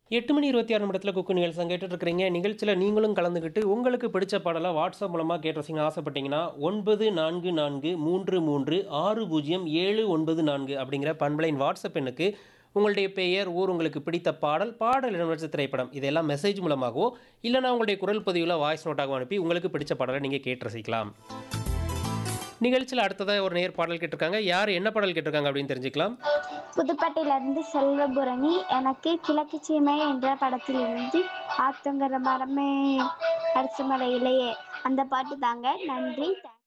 எட்டு மணி இருபத்தி ஆறு நிமிடத்தில் குக்கு நிகழ்ச்சி கேட்டுட்டு இருக்கிறீங்க நிகழ்ச்சியில் நீங்களும் கலந்துக்கிட்டு உங்களுக்கு பிடிச்ச பாடலை வாட்ஸ்அப் மூலமாக கேட்டுறீங்க ஆசைப்பட்டீங்கன்னா ஒன்பது நான்கு நான்கு மூன்று மூன்று ஆறு பூஜ்ஜியம் ஏழு ஒன்பது நான்கு அப்படிங்கிற பண்பலையின் வாட்ஸ்அப் எண்ணுக்கு உங்களுடைய பெயர் ஊர் உங்களுக்கு பிடித்த பாடல் பாடல் இடம்பெற்ற திரைப்படம் இதெல்லாம் மெசேஜ் மூலமாகவோ இல்லைனா உங்களுடைய குரல் பதிவில் வாய்ஸ் நோட்டாகவும் அனுப்பி உங்களுக்கு பிடிச்ச பாடலை நீங்கள் கேட்டு ரசிக்கலாம் நிகழ்ச்சியில் அடுத்ததாக ஒரு நேர் பாடல் கேட்டிருக்காங்க யார் என்ன பாடல் கேட்டிருக்காங்க அப்படின்னு தெரிஞ்சுக்கலாம் புதுப்பட்டிலிருந்து செல்வபுரணி எனக்கு கிழக்கு சீமை என்ற படத்திலிருந்து ஆத்தங்கர மரமே அரிசி மலையிலேயே அந்த பாட்டு தாங்க நன்றி